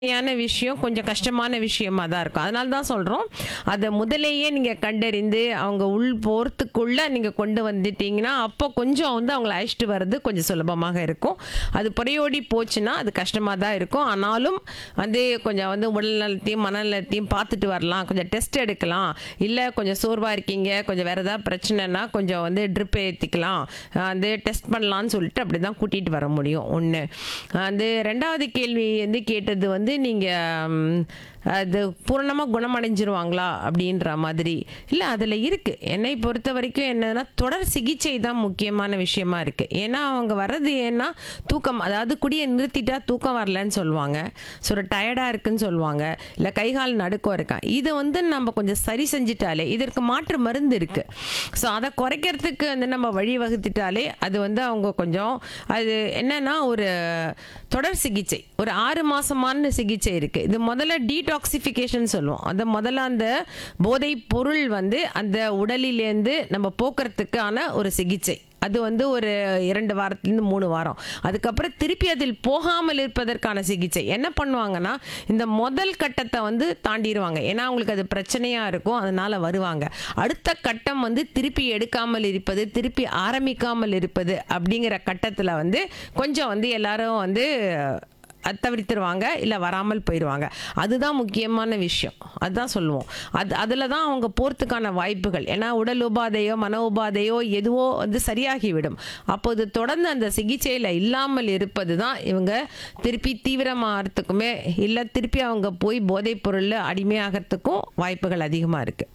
யான விஷயம் கொஞ்சம் கஷ்டமான விஷயமா தான் இருக்கும் அதனால தான் சொல்கிறோம் அதை முதலேயே நீங்கள் கண்டறிந்து அவங்க உள் போகிறதுக்குள்ளே நீங்கள் கொண்டு வந்துட்டீங்கன்னா அப்போ கொஞ்சம் வந்து அவங்கள அழைச்சிட்டு வர்றது கொஞ்சம் சுலபமாக இருக்கும் அது புறையோடி போச்சுன்னா அது கஷ்டமாக தான் இருக்கும் ஆனாலும் வந்து கொஞ்சம் வந்து உடல் நலத்தையும் மனநலத்தையும் பார்த்துட்டு வரலாம் கொஞ்சம் டெஸ்ட் எடுக்கலாம் இல்லை கொஞ்சம் சோர்வாக இருக்கீங்க கொஞ்சம் வேறு ஏதாவது பிரச்சனைனா கொஞ்சம் வந்து ட்ரிப் ஏற்றிக்கலாம் வந்து டெஸ்ட் பண்ணலான்னு சொல்லிட்டு அப்படி தான் கூட்டிகிட்டு வர முடியும் ஒன்று வந்து ரெண்டாவது கேள்வி வந்து கேட்டது வந்து நீங்கள் அது பூரணமாக குணமடைஞ்சிருவாங்களா அப்படின்ற மாதிரி இல்லை அதில் இருக்குது என்னை பொறுத்த வரைக்கும் என்னன்னா தொடர் சிகிச்சை தான் முக்கியமான விஷயமா இருக்குது ஏன்னா அவங்க வர்றது ஏன்னா தூக்கம் அதாவது குடியை நிறுத்திட்டா தூக்கம் வரலன்னு சொல்லுவாங்க ஸோ டயர்டாக இருக்குன்னு சொல்லுவாங்க இல்லை கைகால் நடுக்கம் இருக்கா இதை வந்து நம்ம கொஞ்சம் சரி செஞ்சிட்டாலே இதற்கு மாற்று மருந்து இருக்குது ஸோ அதை குறைக்கிறதுக்கு வந்து நம்ம வழி வகுத்துட்டாலே அது வந்து அவங்க கொஞ்சம் அது என்னன்னா ஒரு தொடர் சிகிச்சை ஒரு ஆறு மாசமான சிகிச்சை இருக்கு இது முதல்ல டீடாக்சிஃபிகேஷன் சொல்லுவோம் அந்த முதல்ல அந்த போதை பொருள் வந்து அந்த உடலிலேருந்து நம்ம போக்குறதுக்கான ஒரு சிகிச்சை அது வந்து ஒரு இரண்டு வாரத்துலேருந்து மூணு வாரம் அதுக்கப்புறம் திருப்பி அதில் போகாமல் இருப்பதற்கான சிகிச்சை என்ன பண்ணுவாங்கன்னா இந்த முதல் கட்டத்தை வந்து தாண்டிடுவாங்க ஏன்னா அவங்களுக்கு அது பிரச்சனையாக இருக்கும் அதனால வருவாங்க அடுத்த கட்டம் வந்து திருப்பி எடுக்காமல் இருப்பது திருப்பி ஆரம்பிக்காமல் இருப்பது அப்படிங்கிற கட்டத்தில் வந்து கொஞ்சம் வந்து எல்லாரும் வந்து அது தவிர்த்துருவாங்க இல்லை வராமல் போயிடுவாங்க அதுதான் முக்கியமான விஷயம் அதுதான் சொல்லுவோம் அது அதில் தான் அவங்க போகிறதுக்கான வாய்ப்புகள் ஏன்னா உடல் உபாதையோ மன உபாதையோ எதுவோ வந்து சரியாகிவிடும் அப்போது தொடர்ந்து அந்த சிகிச்சையில் இல்லாமல் இருப்பது தான் இவங்க திருப்பி தீவிரமாகறதுக்குமே இல்லை திருப்பி அவங்க போய் போதைப் பொருளில் அடிமையாகிறதுக்கும் வாய்ப்புகள் அதிகமாக இருக்குது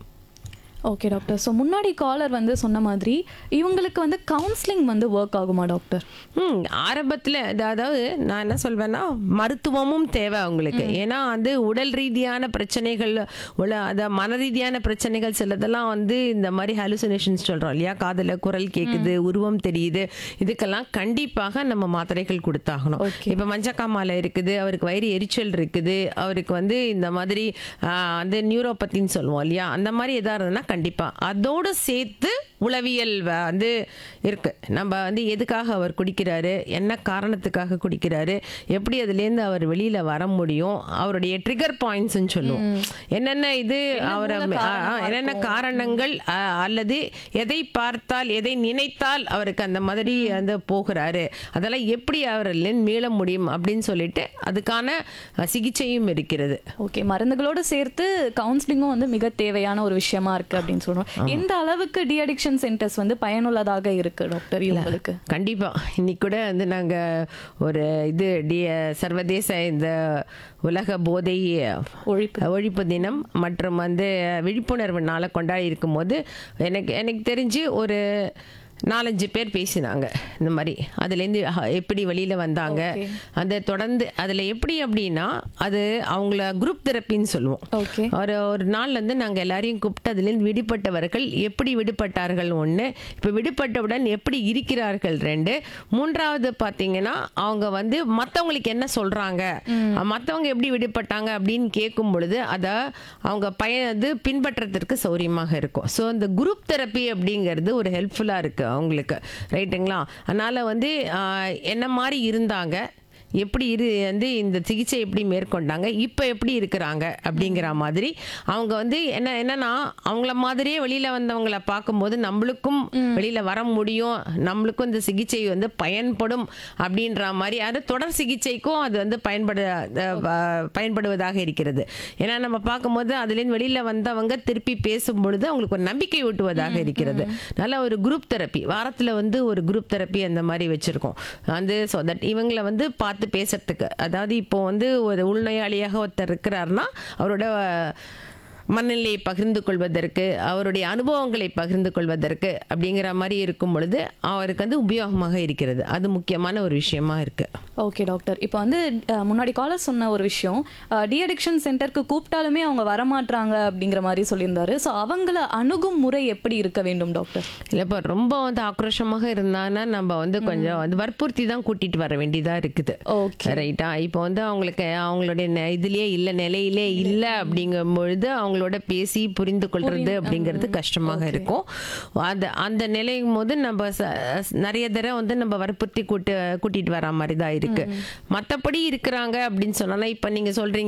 ஓகே டாக்டர் ஸோ முன்னாடி காலர் வந்து சொன்ன மாதிரி இவங்களுக்கு வந்து கவுன்சிலிங் வந்து ஒர்க் ஆகுமா டாக்டர் ம் ஆரம்பத்தில் அதாவது நான் என்ன சொல்வேன்னா மருத்துவமும் தேவை அவங்களுக்கு ஏன்னா வந்து உடல் ரீதியான பிரச்சனைகள் உள்ள அந்த மன ரீதியான பிரச்சனைகள் சிலதெல்லாம் வந்து இந்த மாதிரி ஹாலுசினேஷன்ஸ் சொல்கிறோம் இல்லையா காதில் குரல் கேட்குது உருவம் தெரியுது இதுக்கெல்லாம் கண்டிப்பாக நம்ம மாத்திரைகள் கொடுத்தாகணும் Okay. இப்போ மஞ்சக்காமாலை இருக்குது அவருக்கு வயிறு எரிச்சல் இருக்குது அவருக்கு வந்து இந்த மாதிரி ஆ, வந்து நியூரோபத்தின்னு சொல்லுவோம் இல்லையா அந்த மாதிரி எதாக இருந்ததுன்னா கண்டிப்பாக அதோடு சேர்த்து உளவியல் வ- வந்து இருக்கு நம்ம வந்து எதுக்காக அவர் குடிக்கிறாரு என்ன காரணத்துக்காக குடிக்கிறாரு எப்படி அதுலேருந்து அவர் வெளியில வர முடியும் அவருடைய ட்ரிகர் பாயிண்ட்ஸ்னு சொல்லுவோம் என்னென்ன இது அவரை மூல ஆ, ஆ, காரணமா என்னென்ன காரணங்கள் ஆ, அல்லது எதை பார்த்தால் எதை நினைத்தால் அவருக்கு அந்த மாதிரி வந்து போகிறாரு அதெல்லாம் எப்படி அவரில் மீள முடியும் அப்படின்னு சொல்லிட்டு அதுக்கான அ, சிகிச்சையும் இருக்கிறது ஓகே மருந்துகளோடு சேர்த்து கவுன்சிலிங்கும் வந்து மிக தேவையான ஒரு விஷயமா இருக்கு அப்படின்னு சொல்றோம் எந்த அளவுக்கு டி அடிக்ஷன் சென்டர்ஸ் வந்து பயனுள்ளதாக இருக்கு டாக்டர் இவங்களுக்கு கண்டிப்பா இன்னைக்கு கூட வந்து நாங்க ஒரு இது டி சர்வதேச இந்த உலக போதை ஒழிப்பு ஒழிப்பு தினம் மற்றும் வந்து விழிப்புணர்வு நாளை கொண்டாடி இருக்கும்போது எனக்கு எனக்கு தெரிஞ்சு ஒரு நாலஞ்சு பேர் பேசினாங்க இந்த மாதிரி அதுலேருந்து அஹ், எப்படி வெளியில் வந்தாங்க Okay. அந்த தொடர்ந்து அதில் எப்படி அப்படின்னா அது அவங்கள குரூப் தெரப்பின்னு சொல்லுவோம் ஓகே ஒரு ஒரு நாள்ல இருந்து நாங்கள் எல்லாரையும் கூப்பிட்டு அதுலேருந்து விடுபட்டவர்கள் எப்படி விடுபட்டார்கள் ஒன்று இப்போ விடுபட்டவுடன் எப்படி இருக்கிறார்கள் ரெண்டு மூன்றாவது பார்த்தீங்கன்னா அவங்க வந்து மற்றவங்களுக்கு என்ன சொல்கிறாங்க மற்றவங்க எப்படி விடுபட்டாங்க அப்படின்னு கேட்கும் பொழுது அதை அவங்க பய இது பின்பற்றத்திற்கு சௌரியமாக இருக்கும் ஸோ இந்த குரூப் தெரப்பி அப்படிங்கிறது ஒரு ஹெல்ப்ஃபுல்லாக இருக்குது அவங்களுக்கு ரைட்டுங்களா அதனால் வந்து ஆஹ், என்ன மாதிரி இருந்தாங்க எப்படி இரு வந்து இந்த சிகிச்சை எப்படி மேற்கொண்டாங்க இப்போ எப்படி இருக்கிறாங்க அப்படிங்கிற மாதிரி அவங்க வந்து என்ன என்னன்னா அவங்கள மாதிரியே வெளியில வந்தவங்கள பார்க்கும்போது நம்மளுக்கும் வெளியில வர முடியும் நம்மளுக்கும் இந்த சிகிச்சை வந்து பயன்படும் அப்படின்ற மாதிரி அது தொடர் சிகிச்சைக்கும் அது வந்து பயன்பட அஹ், ப- பயன்படுவதாக இருக்கிறது ஏன்னா நம்ம பார்க்கும்போது அதுலேருந்து வெளியில வந்தவங்க திருப்பி பேசும் பொழுது அவங்களுக்கு ஒரு நம்பிக்கை ஊட்டுவதாக இருக்கிறது நல்ல ஒரு குரூப் தெரப்பி வாரத்தில் வந்து ஒரு குரூப் தெரப்பி அந்த மாதிரி வச்சுருக்கோம் வந்து ஸோ தட் இவங்களை வந்து பார்த்து பேசுறதுக்கு அதாவது இப்போ வந்து ஒரு உள்நோயாளியாக ஒருத்தர் இருக்கிறாருன்னா அவரோட மனநிலையை பகிர்ந்து கொள்வதற்கு அவருடைய அனுபவங்களை பகிர்ந்து கொள்வதற்கு அப்படிங்கிற மாதிரி இருக்கும் பொழுது அவருக்கு வந்து உபயோகமாக இருக்கிறது அது முக்கியமான ஒரு விஷயமா இருக்கு ஓகே டாக்டர் இப்போ வந்து அஹ், முன்னாடி காலர் சொன்ன ஒரு விஷயம் டி அடிக்ஷன் சென்டருக்கு கூப்பிட்டாலுமே அவங்க வரமாட்றாங்க அப்படிங்கிற மாதிரி சொல்லியிருந்தாரு ஸோ அவங்கள அணுகும் முறை எப்படி இருக்க வேண்டும் டாக்டர் இல்லை இப்போ ரொம்ப வந்து ஆக்ரோஷமாக இருந்தாங்கன்னா நம்ம வந்து கொஞ்சம் வந்து வற்புறுத்தி தான் கூட்டிட்டு வர வேண்டியதாக இருக்குது ஓகே ரைட்டா இப்போ வந்து அவங்களுக்கு அவங்களுடைய நெ- இதுலயே இல்லை நிலையிலே இல்லை அப்படிங்கும் பொழுது அவங்களுக்கு அவங்களோட பேசி புரிந்து கொள்றது அப்படிங்கிறது கஷ்டமாக இருக்கும் அது அந்த நிலையும் போது நம்ம ச- நிறைய தடவை வந்து நம்ம வற்புறுத்தி கூட்டு கூட்டிட்டு வர மாதிரி தான் இருக்கு மற்றபடி இருக்கிறாங்க அப்படின்னு சொன்னாலும் இப்போ நீங்க சொல்றீங்க